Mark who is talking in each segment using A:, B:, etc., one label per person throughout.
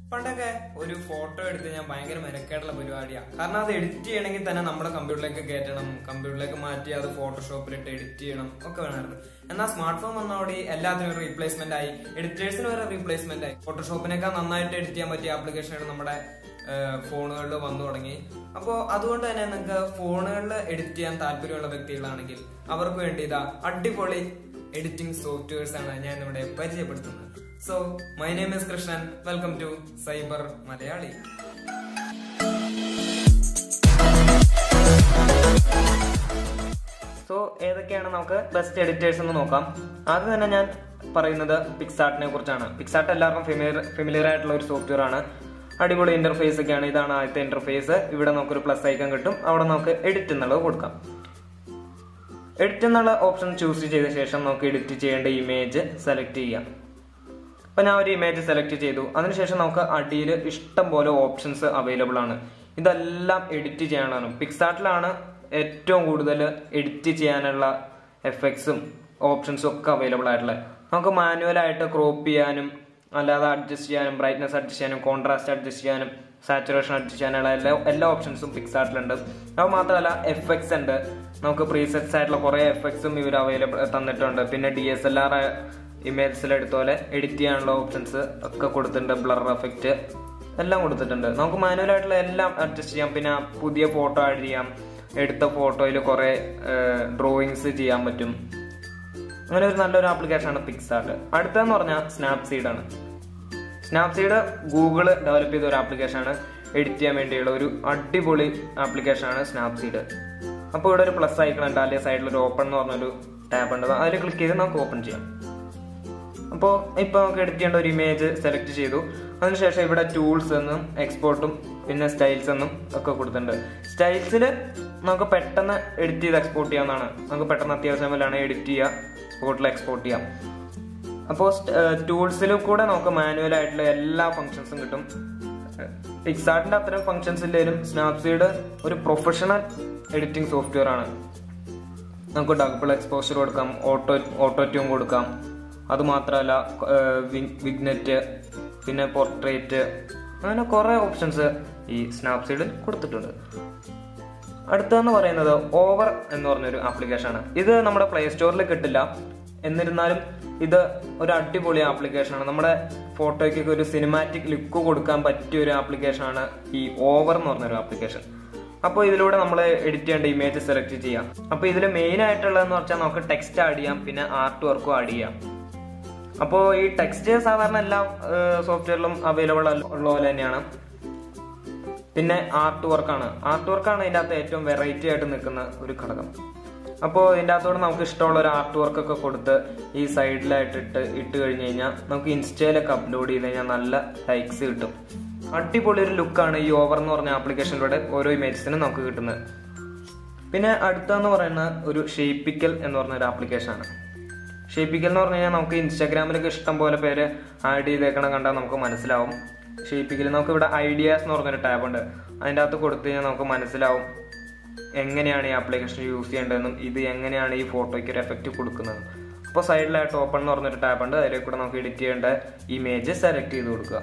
A: പണ്ടൊക്കെ ഒരു ഫോട്ടോ എടുത്ത് ഞാൻ ഭയങ്കര മെനക്കേട്ടുള്ള പരിപാടിയാണ് കാരണം അത് എഡിറ്റ് ചെയ്യണമെങ്കിൽ തന്നെ നമ്മുടെ കമ്പ്യൂട്ടറിലേക്ക് കയറ്റണം കമ്പ്യൂട്ടറിലേക്ക് മാറ്റി അത് ഫോട്ടോഷോപ്പിലിട്ട് എഡിറ്റ് ചെയ്യണം ഒക്കെ വേണമായിരുന്നു എന്നാൽ സ്മാർട്ട് ഫോൺ വന്നതോടെ എല്ലാത്തിനും ഒരു റീപ്ലേസ്മെന്റ് ആയി എഡിറ്റേഴ്സിന് വരെ റീപ്ലേസ്മെന്റ് ആയി ഫോട്ടോഷോപ്പിനേക്കാൾ നന്നായിട്ട് എഡിറ്റ് ചെയ്യാൻ പറ്റിയ ആപ്ലിക്കേഷനാണ് നമ്മുടെ ഫോണുകളിൽ വന്നു തുടങ്ങി അപ്പോൾ അതുകൊണ്ട് തന്നെ നിങ്ങൾക്ക് ഫോണുകളിൽ എഡിറ്റ് ചെയ്യാൻ താല്പര്യമുള്ള വ്യക്തികളാണെങ്കിൽ അവർക്ക് വേണ്ടി ഇതാ അടിപൊളി എഡിറ്റിംഗ് സോഫ്റ്റ്വെയർസ് ആണ് ഞാൻ ഇവിടെ പരിചയപ്പെടുത്തുന്നത് so my name is Krishnan welcome to Cyber Malayali so ഏതൊക്കെയാണ് നമുക്ക് ബെസ്റ്റ് എഡിറ്റേഴ്സ് എന്ന് നോക്കാം ആദ്യം തന്നെ ഞാൻ പറയുന്നത് പിക്സാർട്ടിനെ കുറിച്ചാണ് പിക്സാർട്ട് എല്ലാവർക്കും ഫെമിലിയർ ഫെമിലിയർ ആയിട്ടുള്ള ഒരു സോഫ്റ്റ്വെയർ ആണ് അടിപൊളി ഇന്റർഫേസ് ഒക്കെയാണ് ഇതാണ് ആദ്യത്തെ ഇന്റർഫേസ് ഇവിടെ നമുക്കൊരു പ്ലസ് ഐക്കൺ കിട്ടും അവിടെ നമുക്ക് എഡിറ്റ് എന്നുള്ളത് കൊടുക്കാം എഡിറ്റ് എന്നുള്ള ഓപ്ഷൻ ചൂസ് ചെയ്ത ശേഷം നമുക്ക് എഡിറ്റ് ചെയ്യേണ്ട ഇമേജ് സെലക്ട് ചെയ്യാം അപ്പൊ ഞാൻ ഒരു ഇമേജ് സെലക്ട് ചെയ്തു അതിനുശേഷം നമുക്ക് അടിയിൽ ഇഷ്ടം പോലെ ഓപ്ഷൻസ് അവൈലബിൾ ആണ് ഇതെല്ലാം എഡിറ്റ് ചെയ്യാനാണ് പിക്സാർട്ടിലാണ് ഏറ്റവും കൂടുതൽ എഡിറ്റ് ചെയ്യാനുള്ള എഫക്ട്സും ഓപ്ഷൻസും ഒക്കെ അവൈലബിൾ ആയിട്ടുള്ളത് നമുക്ക് മാനുവലായിട്ട് ക്രോപ്പ് ചെയ്യാനും അല്ലാതെ അഡ്ജസ്റ്റ് ചെയ്യാനും ബ്രൈറ്റ്നസ് അഡ്ജസ്റ്റ് ചെയ്യാനും കോൺട്രാസ്റ്റ് അഡ്ജസ്റ്റ് ചെയ്യാനും സാച്ചുറേഷൻ അഡ്ജസ്റ്റ് ചെയ്യാനുള്ള എല്ലാ എല്ലാ ഓപ്ഷൻസും പിക്സാർട്ടിലുണ്ട് അത് മാത്രമല്ല എഫക്ട്സ് ഉണ്ട് നമുക്ക് പ്രീസെറ്റ്സ് ആയിട്ടുള്ള കുറേ എഫക്ട്സും ഇവർ അവൈലബിൾ തന്നിട്ടുണ്ട് പിന്നെ ഡി എസ് എൽ ആർ ഇമേജസിൽ എടുത്ത പോലെ എഡിറ്റ് ചെയ്യാനുള്ള ഓപ്ഷൻസ് ഒക്കെ കൊടുത്തിട്ടുണ്ട് ബ്ലർ എഫക്റ്റ് എല്ലാം കൊടുത്തിട്ടുണ്ട് നമുക്ക് മാനുവൽ ആയിട്ടുള്ള എല്ലാം അഡ്ജസ്റ്റ് ചെയ്യാം പിന്നെ പുതിയ ഫോട്ടോ ആഡ് ചെയ്യാം എടുത്ത ഫോട്ടോയിൽ കുറെ ഡ്രോയിങ്സ് ചെയ്യാൻ പറ്റും അങ്ങനെ ഒരു നല്ലൊരു ആപ്ലിക്കേഷനാണ് പിക്സാർട്ട് അടുത്തതെന്ന് പറഞ്ഞാൽ സ്നാപ്സീഡ് ആണ് സ്നാപ്സീഡ് ഗൂഗിള് ഡെവലപ്പ് ചെയ്ത ഒരു ആപ്ലിക്കേഷനാണ് എഡിറ്റ് ചെയ്യാൻ വേണ്ടിയുള്ള ഒരു അടിപൊളി ആപ്ലിക്കേഷനാണ് സ്നാപ്സീഡ് അപ്പോൾ ഇവിടെ ഒരു പ്ലസ് ഐക്കൺ ഉണ്ട് അല്ലെങ്കിൽ സൈഡിൽ ഒരു ഓപ്പൺ എന്ന് പറഞ്ഞൊരു ടാബ് ഉണ്ട് അതിൽ ക്ലിക്ക് ചെയ്ത് നമുക്ക് ഓപ്പൺ ചെയ്യാം അപ്പോൾ ഇപ്പോൾ നമുക്ക് എഡിറ്റ് ചെയ്യേണ്ട ഒരു ഇമേജ് സെലക്ട് ചെയ്തു അതിനുശേഷം ഇവിടെ ടൂൾസ് എന്നും എക്സ്പോർട്ടും പിന്നെ സ്റ്റൈൽസ് എന്നും ഒക്കെ കൊടുത്തിട്ടുണ്ട് സ്റ്റൈൽസിൽ നമുക്ക് പെട്ടെന്ന് എഡിറ്റ് ചെയ്ത് എക്സ്പോർട്ട് ചെയ്യാവുന്നതാണ് നമുക്ക് പെട്ടെന്ന് അത്യാവശ്യം വല്ലാണ് എഡിറ്റ് ചെയ്യുക സ്പോട്ടിൽ എക്സ്പോർട്ട് ചെയ്യാം അപ്പോൾ ടൂൾസിൽ കൂടെ നമുക്ക് മാനുവൽ ആയിട്ടുള്ള എല്ലാ ഫങ്ഷൻസും കിട്ടും പിക്സാർട്ടിന്റെ അത്തരം ഫങ്ഷൻസ് ഇല്ലെങ്കിലും സ്നാപ്സീഡ് ഒരു പ്രൊഫഷണൽ എഡിറ്റിംഗ് സോഫ്റ്റ്വെയർ ആണ് നമുക്ക് ഡബിൾ എക്സ്പോഷർ കൊടുക്കാം ഓട്ടോ ഓട്ടോ ട്യൂൺ കൊടുക്കാം അത് മാത്രമല്ല വിഗ്നെറ്റ് പിന്നെ പോർട്രേറ്റ് അങ്ങനെ കുറെ ഓപ്ഷൻസ് ഈ സ്നാപ്സീഡിൽ കൊടുത്തിട്ടുണ്ട് അടുത്തതെന്ന് പറയുന്നത് ഓവർ എന്ന് പറഞ്ഞൊരു ആപ്ലിക്കേഷൻ ആണ് ഇത് നമ്മുടെ പ്ലേ സ്റ്റോറിൽ കിട്ടില്ല എന്നിരുന്നാലും ഇത് ഒരു അടിപൊളി ആപ്ലിക്കേഷനാണ് നമ്മുടെ ഫോട്ടോയ്ക്കൊക്കെ ഒരു സിനിമാറ്റിക് ലുക്ക് കൊടുക്കാൻ പറ്റിയ ഒരു ആപ്ലിക്കേഷനാണ് ഈ ഓവർ എന്ന് പറഞ്ഞൊരു ആപ്ലിക്കേഷൻ അപ്പോൾ ഇതിലൂടെ നമ്മൾ എഡിറ്റ് ചെയ്യേണ്ട ഇമേജ് സെലക്ട് ചെയ്യാം അപ്പോൾ ഇതിൽ മെയിൻ ആയിട്ടുള്ളതെന്ന് വെച്ചാൽ നമുക്ക് ടെക്സ്റ്റ് ആഡ് ചെയ്യാം പിന്നെ ആർട്ട് വർക്കും ആഡ് ചെയ്യാം അപ്പോൾ ഈ ടെക്സ്റ്റ് സാധാരണ എല്ലാ സോഫ്റ്റ്വെയറിലും അവൈലബിൾ ഉള്ള പോലെ തന്നെയാണ് പിന്നെ ആർട്ട് വർക്കാണ് ആർട്ട് വർക്കാണ് ഇതിൻ്റെ അകത്ത് ഏറ്റവും വെറൈറ്റി ആയിട്ട് നിൽക്കുന്ന ഒരു ഘടകം അപ്പോൾ ഇതിൻ്റെ അകത്തോടെ നമുക്ക് ഇഷ്ടമുള്ള ഒരു ആർട്ട് വർക്ക് ഒക്കെ കൊടുത്ത് ഈ സൈഡിലായിട്ട് ഇട്ട് ഇട്ട് കഴിഞ്ഞ് കഴിഞ്ഞാൽ നമുക്ക് ഇൻസ്റ്റയിലൊക്കെ അപ്ലോഡ് ചെയ്ത് കഴിഞ്ഞാൽ നല്ല ലൈക്സ് കിട്ടും അടിപൊളി ഒരു ലുക്കാണ് ഈ ഓവർ എന്ന് പറഞ്ഞ ആപ്ലിക്കേഷനിലൂടെ ഓരോ ഇമേജസിനും നമുക്ക് കിട്ടുന്നത് പിന്നെ അടുത്തെന്ന് പറയുന്ന ഒരു ഷേപ്പിക്കൽ എന്ന് പറഞ്ഞ ഒരു ആപ്ലിക്കേഷനാണ് ഷേപ്പിക്കൽ എന്ന് പറഞ്ഞു കഴിഞ്ഞാൽ നമുക്ക് ഇൻസ്റ്റാഗ്രാമിലൊക്കെ ഇഷ്ടം പോലെ പേര് ആഡ് ചെയ്തേക്കണം കണ്ടാൽ നമുക്ക് മനസ്സിലാവും ഷേപ്പിക്കൽ നമുക്ക് ഇവിടെ ഐഡിയാസ് എന്ന് പറഞ്ഞൊരു ടാബ് ഉണ്ട് അതിൻ്റെ അകത്ത് കൊടുത്തു കഴിഞ്ഞാൽ നമുക്ക് മനസ്സിലാവും എങ്ങനെയാണ് ഈ ആപ്ലിക്കേഷൻ യൂസ് ചെയ്യേണ്ടതെന്നും ഇത് എങ്ങനെയാണ് ഈ ഫോട്ടോയ്ക്ക് ഒരു എഫക്റ്റ് കൊടുക്കുന്നത് അപ്പോൾ സൈഡിലായിട്ട് ഓപ്പൺ എന്ന് പറഞ്ഞൊരു ടാബ് ഉണ്ട് അതിലേക്ക് കൂടെ നമുക്ക് എഡിറ്റ് ചെയ്യേണ്ട ഇമേജ് സെലക്ട് ചെയ്ത് കൊടുക്കുക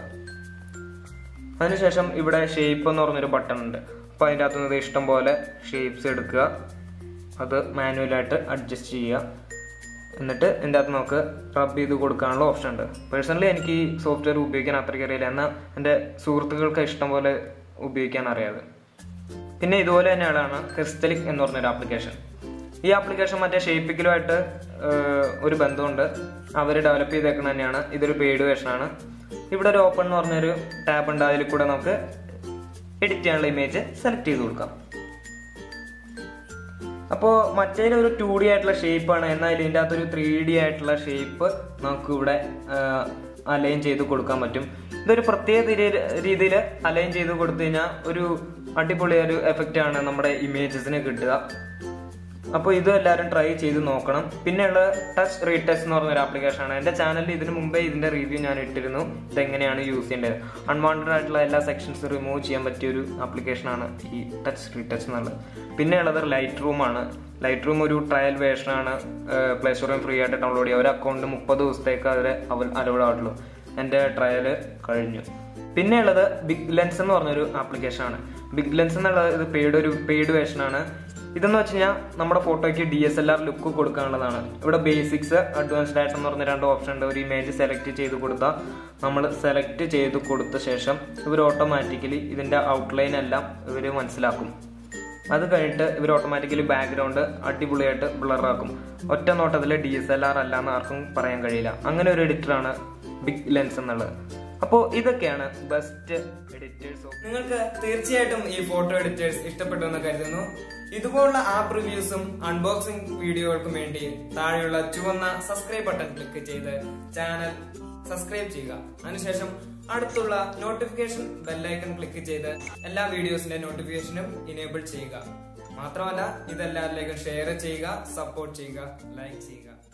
A: അതിനുശേഷം ഇവിടെ ഷേപ്പ് എന്ന് പറഞ്ഞൊരു ബട്ടൺ ഉണ്ട് അപ്പോൾ അതിൻ്റെ അകത്ത് നിന്ന് ഇഷ്ടം പോലെ ഷേപ്സ് എടുക്കുക അത് മാനുവലായിട്ട് അഡ്ജസ്റ്റ് ചെയ്യുക എന്നിട്ട് ഇതിൻ്റെ അകത്ത് നമുക്ക് റബ്ബ് ചെയ്ത് കൊടുക്കാനുള്ള ഓപ്ഷൻ ഉണ്ട് പേഴ്സണലി എനിക്ക് ഈ സോഫ്റ്റ്വെയർ ഉപയോഗിക്കാൻ അത്രയ്ക്ക് അറിയില്ല എന്നാൽ എൻ്റെ സുഹൃത്തുക്കൾക്ക് ഇഷ്ടം പോലെ ഉപയോഗിക്കാൻ അറിയാതെ പിന്നെ ഇതുപോലെ തന്നെയാണ് ക്രിസ്റ്റലിക് എന്ന് പറഞ്ഞൊരു ആപ്ലിക്കേഷൻ ഈ ആപ്ലിക്കേഷൻ മറ്റേ ഷേപ്പിക്കലുമായിട്ട് ഒരു ബന്ധമുണ്ട് അവർ ഡെവലപ്പ് ചെയ്തേക്കുന്നത് തന്നെയാണ് ഇതൊരു പെയ്ഡ് വേർഷനാണ് ഇവിടെ ഒരു ഓപ്പൺ എന്ന് പറഞ്ഞൊരു ടാബ് ഉണ്ട് അതിൽ കൂടെ നമുക്ക് എഡിറ്റ് ചെയ്യാനുള്ള ഇമേജ് സെലക്ട് ചെയ്ത് കൊടുക്കാം അപ്പോൾ മറ്റേ ഒരു ടു ഡി ആയിട്ടുള്ള ഷേപ്പാണ് എന്നാൽ ഇതിൻ്റെ അകത്തൊരു ത്രീ ഡി ആയിട്ടുള്ള ഷേപ്പ് നമുക്ക് ഇവിടെ അലൈൻ ചെയ്ത് കൊടുക്കാൻ പറ്റും ഇതൊരു പ്രത്യേക രീതിയിൽ അലൈൻ ചെയ്ത് കൊടുത്തു കഴിഞ്ഞാൽ ഒരു അടിപൊളി ഒരു എഫക്റ്റ് ആണ് നമ്മുടെ ഇമേജസിന് കിട്ടുക അപ്പോൾ ഇത് എല്ലാവരും ട്രൈ ചെയ്ത് നോക്കണം പിന്നെയുള്ള ടച്ച് റീടച്ച് എന്ന് പറഞ്ഞൊരു ആപ്ലിക്കേഷൻ ആണ് എൻ്റെ ചാനലിൽ ഇതിന് മുമ്പേ ഇതിന്റെ റിവ്യൂ ഞാൻ ഇട്ടിരുന്നു ഇതെങ്ങനെയാണ് യൂസ് ചെയ്യേണ്ടത് അൺവാണ്ടഡ് ആയിട്ടുള്ള എല്ലാ സെക്ഷൻസ് റിമൂവ് ചെയ്യാൻ പറ്റിയ ഒരു ആപ്ലിക്കേഷനാണ് ഈ ടച്ച് റീടച്ച് എന്നുള്ളത് പിന്നെ ഉള്ളത് ലൈറ്റ് റൂം ആണ് ലൈറ്റ് റൂം ഒരു ട്രയൽ വേർഷനാണ് പ്ലേ സ്റ്റോറിൽ ഫ്രീ ആയിട്ട് ഡൗൺലോഡ് ചെയ്യുക ഒരു അക്കൗണ്ട് മുപ്പത് ദിവസത്തേക്ക് അവരെ അവൽ അലൗഡ് ആവുള്ളൂ എൻ്റെ ട്രയൽ കഴിഞ്ഞു പിന്നെയുള്ളത് ബിഗ് ലെൻസ് എന്ന് പറഞ്ഞൊരു ആപ്ലിക്കേഷൻ ആണ് ബിഗ് ലെൻസ് എന്നുള്ളത് ഇത് പെയ്ഡ് ഒരു പെയ്ഡ് വേർഷൻ ആണ് ഇതെന്ന് വെച്ച് കഴിഞ്ഞാൽ നമ്മുടെ ഫോട്ടോയ്ക്ക് D S L R look കൊടുക്കാനുള്ളതാണ് ഇവിടെ ബേസിക്സ് അഡ്വാൻസ്ഡ് ആയിട്ട് എന്ന് പറഞ്ഞ രണ്ട് ഓപ്ഷൻ ഉണ്ട് ഒരു ഇമേജ് സെലക്ട് ചെയ്ത് കൊടുത്താൽ നമ്മൾ സെലക്ട് ചെയ്ത് കൊടുത്ത ശേഷം ഇവർ ഓട്ടോമാറ്റിക്കലി ഇതിന്റെ ഔട്ട്ലൈൻ എല്ലാം ഇവർ മനസ്സിലാക്കും അത് കഴിഞ്ഞിട്ട് ഇവർ ഓട്ടോമാറ്റിക്കലി ബാക്ക്ഗ്രൗണ്ട് അടിപൊളിയായിട്ട് ബ്ലറാക്കും ഒറ്റ നോട്ടത്തിൽ ഡി എസ് എൽ ആർ അല്ല എന്ന് ആർക്കും പറയാൻ കഴിയില്ല അങ്ങനെ ഒരു എഡിറ്ററാണ് ബിഗ് ലെൻസ് എന്നുള്ളത് അപ്പോൾ ഇതൊക്കെയാണ് ബെസ്റ്റ് എഡിറ്റേഴ്സ് നിങ്ങൾക്ക് തീർച്ചയായിട്ടും ഈ ഫോട്ടോ എഡിറ്റേഴ്സ് ഇഷ്ടപ്പെട്ടു എന്ന് കരുതുന്നു ഇതുപോലുള്ള ആപ്പ് റിവ്യൂസും അൺബോക്സിംഗ് വീഡിയോകൾക്കും വേണ്ടി താഴെയുള്ള ചുവന്ന സബ്സ്ക്രൈബ് ബട്ടൺ ക്ലിക്ക് ചെയ്ത് ചാനൽ സബ്സ്ക്രൈബ് ചെയ്യുക അതിനുശേഷം അടുത്തുള്ള നോട്ടിഫിക്കേഷൻ ബെല്ലൈക്കൺ ക്ലിക്ക് ചെയ്ത് എല്ലാ വീഡിയോസിന്റെ നോട്ടിഫിക്കേഷനും ഇനേബിൾ ചെയ്യുക മാത്രമല്ല ഇതെല്ലാവരിലേക്കും ഷെയർ ചെയ്യുക സപ്പോർട്ട് ചെയ്യുക ലൈക്ക് ചെയ്യുക